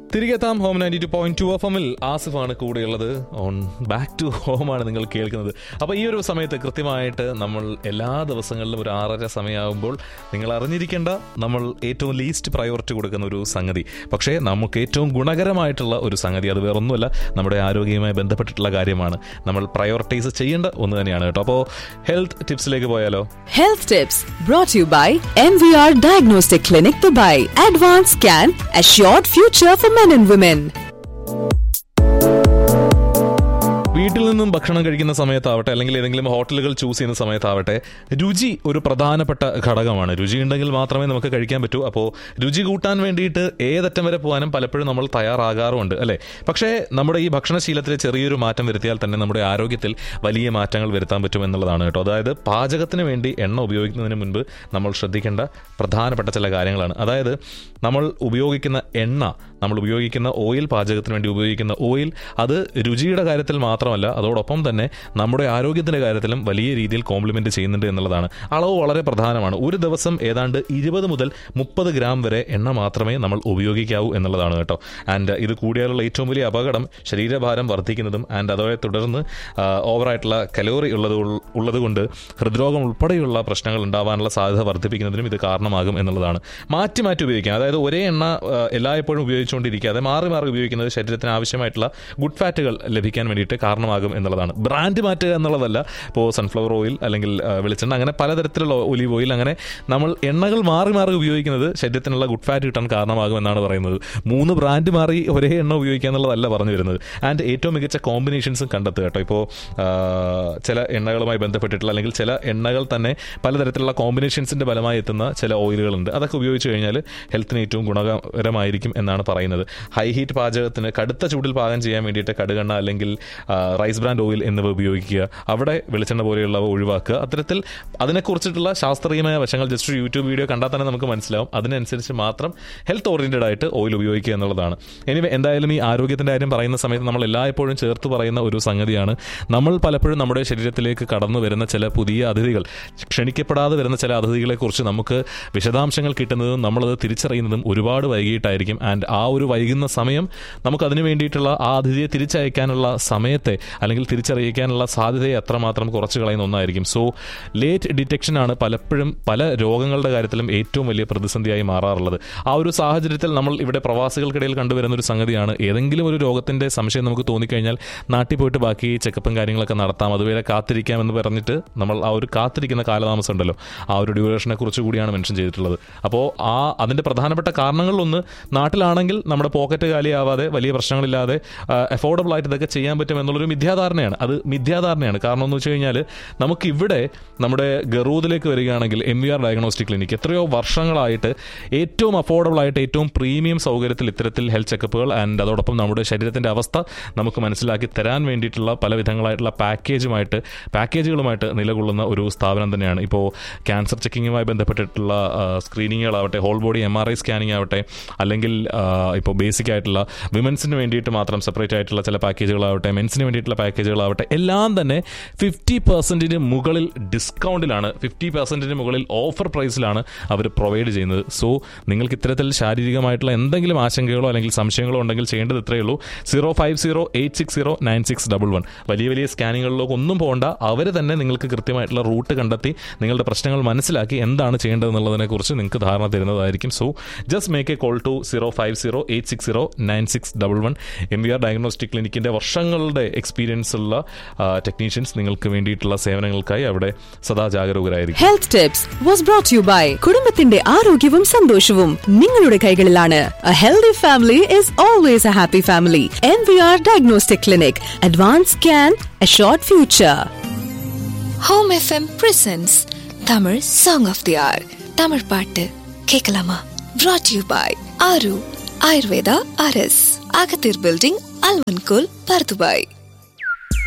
തിരികെ എത്താം home ninety two point two F എമ്മിൽ ആസിഫാണ് കൂടെയുള്ളത് ഓൺ ബാക്ക് ടു ഹോമാണ് നിങ്ങൾ കേൾക്കുന്നത് അപ്പോൾ ഈ ഒരു സമയത്ത് കൃത്യമായിട്ട് നമ്മൾ എല്ലാ ദിവസങ്ങളിലും ഒരു ആറര സമയമാകുമ്പോൾ നിങ്ങൾ അറിഞ്ഞിരിക്കേണ്ട നമ്മൾ ഏറ്റവും ലീസ്റ്റ് പ്രയോറിറ്റി കൊടുക്കുന്ന ഒരു സംഗതി പക്ഷേ നമുക്ക് ഏറ്റവും ഗുണകരമായിട്ടുള്ള ഒരു സംഗതി അത് വേറൊന്നുമല്ല നമ്മുടെ ആരോഗ്യവുമായി ബന്ധപ്പെട്ടിട്ടുള്ള കാര്യമാണ് നമ്മൾ പ്രയോറിറ്റൈസ് ചെയ്യേണ്ട ഒന്ന് തന്നെയാണ് കേട്ടോ അപ്പോൾ ഹെൽത്ത് ടിപ്സിലേക്ക് പോയാലോ Health tips brought to you by MVR Diagnostic Clinic Dubai. Advanced Scan, assured future for men and women. വീട്ടിൽ നിന്നും ഭക്ഷണം കഴിക്കുന്ന സമയത്താവട്ടെ അല്ലെങ്കിൽ ഏതെങ്കിലും ഹോട്ടലുകൾ ചൂസ് ചെയ്യുന്ന സമയത്താവട്ടെ രുചി ഒരു പ്രധാനപ്പെട്ട ഘടകമാണ് രുചി ഉണ്ടെങ്കിൽ മാത്രമേ നമുക്ക് കഴിക്കാൻ പറ്റൂ അപ്പോൾ രുചി കൂട്ടാൻ വേണ്ടിയിട്ട് ഏതറ്റം വരെ പോകാനും പലപ്പോഴും നമ്മൾ തയ്യാറാകാറുമുണ്ട് അല്ലേ പക്ഷേ നമ്മുടെ ഈ ഭക്ഷണശീലത്തിൽ ചെറിയൊരു മാറ്റം വരുത്തിയാൽ തന്നെ നമ്മുടെ ആരോഗ്യത്തിൽ വലിയ മാറ്റങ്ങൾ വരുത്താൻ പറ്റും എന്നുള്ളതാണ് കേട്ടോ അതായത് പാചകത്തിന് വേണ്ടി എണ്ണ ഉപയോഗിക്കുന്നതിന് മുൻപ് നമ്മൾ ശ്രദ്ധിക്കേണ്ട പ്രധാനപ്പെട്ട ചില കാര്യങ്ങളാണ് അതായത് നമ്മൾ ഉപയോഗിക്കുന്ന എണ്ണ നമ്മൾ ഉപയോഗിക്കുന്ന ഓയിൽ പാചകത്തിന് വേണ്ടി ഉപയോഗിക്കുന്ന ഓയിൽ അത് രുചിയുടെ കാര്യത്തിൽ മാത്രമല്ല അതോടൊപ്പം തന്നെ നമ്മുടെ ആരോഗ്യത്തിന്റെ കാര്യത്തിലും വലിയ രീതിയിൽ കോംപ്ലിമെന്റ് ചെയ്യുന്നുണ്ട് എന്നുള്ളതാണ് അളവ് വളരെ പ്രധാനമാണ് ഒരു ദിവസം ഏതാണ്ട് ഇരുപത് മുതൽ മുപ്പത് ഗ്രാം വരെ എണ്ണ മാത്രമേ നമ്മൾ ഉപയോഗിക്കാവൂ എന്നുള്ളതാണ് കേട്ടോ ആൻഡ് ഇത് കൂടിയാലുള്ള ഏറ്റവും വലിയ അപകടം ശരീരഭാരം വർദ്ധിക്കുന്നതും ആൻഡ് അതോടെ തുടർന്ന് ഓവറായിട്ടുള്ള കലോറി ഉള്ളത് ഉള്ളത് കൊണ്ട് ഹൃദ്രോഗം ഉൾപ്പെടെയുള്ള പ്രശ്നങ്ങൾ ഉണ്ടാവാനുള്ള സാധ്യത വർദ്ധിപ്പിക്കുന്നതിനും ഇത് കാരണമാകും എന്നുള്ളതാണ് മാറ്റി മാറ്റി ഉപയോഗിക്കാം അതായത് ഒരേ എണ്ണ ആ, എല്ലായ്പ്പോഴും ഉപയോഗിച്ചുകൊണ്ടിരിക്കാതെ മാറി മാറി ഉപയോഗിക്കുന്നത് ശരീരത്തിന് ആവശ്യമായിട്ടുള്ള ഗുഡ് ഫാറ്റുകൾ ലഭിക്കാൻ വേണ്ടിയിട്ട് കാരണമാകും എന്നുള്ളതാണ് ബ്രാൻഡ് മാറ്റുക എന്നുള്ളതല്ല ഇപ്പോൾ സൺഫ്ലവർ ഓയിൽ അല്ലെങ്കിൽ ആ, വെളിച്ചെണ്ണ അങ്ങനെ പലതരത്തിലുള്ള ഒലിവ് ഓയിൽ അങ്ങനെ നമ്മൾ എണ്ണകൾ മാറി മാറി ഉപയോഗിക്കുന്നത് ശരീരത്തിനുള്ള ഗുഡ് ഫാറ്റ് കിട്ടാൻ കാരണമാകും എന്നാണ് പറയുന്നത് മൂന്ന് ബ്രാൻഡ് മാറി ഒരേ എണ്ണ ഉപയോഗിക്കുക എന്നുള്ളതല്ല പറഞ്ഞു വരുന്നത് ആൻഡ് ഏറ്റവും മികച്ച കോമ്പിനേഷൻസും കണ്ടെത്തുക കേട്ടോ ഇപ്പോൾ ചില എണ്ണകളുമായി ബന്ധപ്പെട്ടിട്ടുള്ള അല്ലെങ്കിൽ ചില എണ്ണകൾ തന്നെ പലതരത്തിലുള്ള കോമ്പിനേഷൻസിന്റെ ഫലമായി എത്തുന്ന ചില ഓയിലുകളുണ്ട് അതൊക്കെ ഉപയോഗിച്ച് കഴിഞ്ഞാൽ ഹെൽത്തിന് ഏറ്റവും ഗുണകരമായിരിക്കും എന്നാണ് പറയുന്നത് ഹൈ ഹീറ്റ് പാചകത്തിന് കടുത്ത ചൂടിൽ പാകം ചെയ്യാൻ വേണ്ടിയിട്ട് കടുകെണ്ണ അല്ലെങ്കിൽ ആ, റൈസ് ബ്രാൻഡ് ഓയിൽ എന്നിവ ഉപയോഗിക്കുക അവിടെ വെളിച്ചെണ്ണ പോലെയുള്ളവ ഒഴിവാക്കുക അത്തരത്തിൽ അതിനെക്കുറിച്ചിട്ടുള്ള ശാസ്ത്രീയമായ വശങ്ങൾ ജസ്റ്റ് ഒരു യൂട്യൂബ് വീഡിയോ കണ്ടാൽ തന്നെ നമുക്ക് മനസ്സിലാവും അതിനനുസരിച്ച് മാത്രം ഹെൽത്ത് ഓറിയന്റഡ് ആയിട്ട് ഓയിൽ ഉപയോഗിക്കുക എന്നുള്ളതാണ് എനിവേ എന്തായാലും ഈ ആരോഗ്യത്തിന്റെ കാര്യം പറയുന്ന സമയത്ത് നമ്മൾ എല്ലായ്പ്പോഴും ചേർത്ത് പറയുന്ന ഒരു സംഗതിയാണ് നമ്മൾ പലപ്പോഴും നമ്മുടെ ശരീരത്തിലേക്ക് കടന്നു വരുന്ന ചില പുതിയ അതിഥികൾ ക്ഷണിക്കപ്പെടാതെ വരുന്ന ചില അതിഥികളെ കുറിച്ച് നമുക്ക് വിശദാംശങ്ങൾ കിട്ടുന്നതും നമ്മളത് തിരിച്ചറിയുന്നതും ഒരുപാട് വൈകിട്ടായിരിക്കും ആൻഡ് ആ ഒരു വൈകുന്ന സമയം നമുക്ക് അതിനു വേണ്ടിയിട്ടുള്ള ആ അതിഥിയെ തിരിച്ചയക്കാനുള്ള സമയത്തെ അല്ലെങ്കിൽ തിരിച്ചറിയിക്കാനുള്ള സാധ്യതയെ അത്രമാത്രം കുറച്ച് കളയുന്ന ഒന്നായിരിക്കും സോ ലേറ്റ് ഡിറ്റക്ഷൻ ആണ് പലപ്പോഴും പല രോഗങ്ങളുടെ കാര്യത്തിലും ഏറ്റവും വലിയ പ്രതിസന്ധിയായി മാറാറുള്ളത് ആ ഒരു സാഹചര്യത്തിൽ നമ്മൾ ഇവിടെ പ്രവാസികൾക്കിടയിൽ കണ്ടുവരുന്ന ഒരു സംഗതിയാണ് ഏതെങ്കിലും ഒരു രോഗത്തിന്റെ സംശയം നമുക്ക് തോന്നിക്കഴിഞ്ഞാൽ നാട്ടിൽ പോയിട്ട് ബാക്കി ചെക്കപ്പും കാര്യങ്ങളൊക്കെ നടത്താം അതുവരെ കാത്തിരിക്കാം എന്ന് പറഞ്ഞിട്ട് നമ്മൾ ആ ഒരു കാത്തിരിക്കുന്ന കാലതാമസം ഉണ്ടല്ലോ ആ ഒരു ഡ്യൂറേഷനെ കുറിച്ച് കൂടിയാണ് മെൻഷൻ ചെയ്തിട്ടുള്ളത് അപ്പോൾ ആ അതിന്റെ പ്രധാനപ്പെട്ട കാരണങ്ങളിലൊന്ന് നാട്ടിലാണെങ്കിൽ നമ്മുടെ പോക്കറ്റ് കാലിയാവാതെ വലിയ പ്രശ്നങ്ങളില്ലാതെ അഫോർഡബിൾ ആയിട്ട് ഇതൊക്കെ ചെയ്യാൻ പറ്റും എന്നുള്ളൊരു മിഥ്യാധാരണയാണ് അത് മിഥ്യാധാരണയാണ് കാരണം എന്ന് വെച്ച് കഴിഞ്ഞാൽ നമുക്ക് ഇവിടെ നമ്മുടെ ഗറൂദിലേക്ക് വരികയാണെങ്കിൽ M V R diagnostic clinic എത്രയോ വർഷങ്ങളായിട്ട് ഏറ്റവും അഫോർഡബിൾ ആയിട്ട് ഏറ്റവും പ്രീമിയം സൗകര്യത്തിൽ ഇത്തരത്തിൽ ഹെൽത്ത് ചെക്കപ്പുകൾ ആൻഡ് അതോടൊപ്പം നമ്മുടെ ശരീരത്തിന്റെ അവസ്ഥ നമുക്ക് മനസ്സിലാക്കി തരാൻ വേണ്ടിയിട്ടുള്ള പല വിധങ്ങളായിട്ടുള്ള പാക്കേജുമായിട്ട് പാക്കേജുകളുമായിട്ട് നിലകൊള്ളുന്ന ഒരു സ്ഥാപനം തന്നെയാണ് ഇപ്പോൾ ക്യാൻസർ ചെക്കിങ്ങുമായി ബന്ധപ്പെട്ടിട്ടുള്ള സ്ക്രീനിങ്ങുകളാവട്ടെ whole body M R I scanning ആവട്ടെ അല്ലെങ്കിൽ ആ, ഇപ്പോൾ ബേസിക് ആയിട്ടുള്ള വിമൻസിന് വേണ്ടിയിട്ട് മാത്രം സെപ്പറേറ്റ് ആയിട്ടുള്ള ചില പാക്കേജുകളാവട്ടെ മെൻസിന് വേണ്ടിയിട്ടുള്ള പാക്കേജുകളാവട്ടെ എല്ലാം തന്നെ ഫിഫ്റ്റി പെർസെൻറ്റിന് മുകളിൽ ഡിസ്കൗണ്ടിലാണ് ഫിഫ്റ്റി പെർസെൻറ്റിന് മുകളിൽ ഓഫർ പ്രൈസിലാണ് അവർ പ്രൊവൈഡ് ചെയ്യുന്നത് സോ നിങ്ങൾക്ക് ഇത്തരത്തിൽ ശാരീരികമായിട്ടുള്ള എന്തെങ്കിലും ആശങ്കകളോ അല്ലെങ്കിൽ സംശയങ്ങളോ ഉണ്ടെങ്കിൽ ചെയ്യേണ്ടത് ഇത്രയേ ഉള്ളൂ zero five zero eight six zero nine six double one വലിയ വലിയ സ്കാനിങ്ങുകളിലേക്ക് ഒന്നും പോകണ്ട അവർ തന്നെ നിങ്ങൾക്ക് കൃത്യമായിട്ടുള്ള റൂട്ട് കണ്ടെത്തി നിങ്ങളുടെ പ്രശ്നങ്ങൾ മനസ്സിലാക്കി എന്താണ് ചെയ്യേണ്ടതെന്നുള്ളതിനെ കുറിച്ച് നിങ്ങൾക്ക് ധാരണ തരുന്നതായിരിക്കും so just make a call to zero five zero eight six zero nine six double one M V R diagnostic ക്ലിനിക്കിന്റെ വർഷങ്ങളുടെ എക്സ്പീരിയൻസ് ഉള്ള ടെക്നീഷ്യൻസ് നിങ്ങൾക്ക് വേണ്ടിയിട്ടുള്ള സേവനങ്ങൾക്കായി അവിടെ സദാ ജാഗരൂകരായിരിക്കും Health tips was brought to you by കുടുംബത്തിന്റെ ആരോഗ്യവും സന്തോഷവും നിങ്ങളുടെ കൈകളിലാണ് A healthy family is always a happy family. MVR Diagnostic Clinic. Advanced Scan, assured future. Home FM presents Tamil song of the hour Tamil பாட்டு கேட்கலாமா brought you by Aaru Ayurveda அரஸ் அகத்தீர் building அல்வன்கோல் பர்துபாய்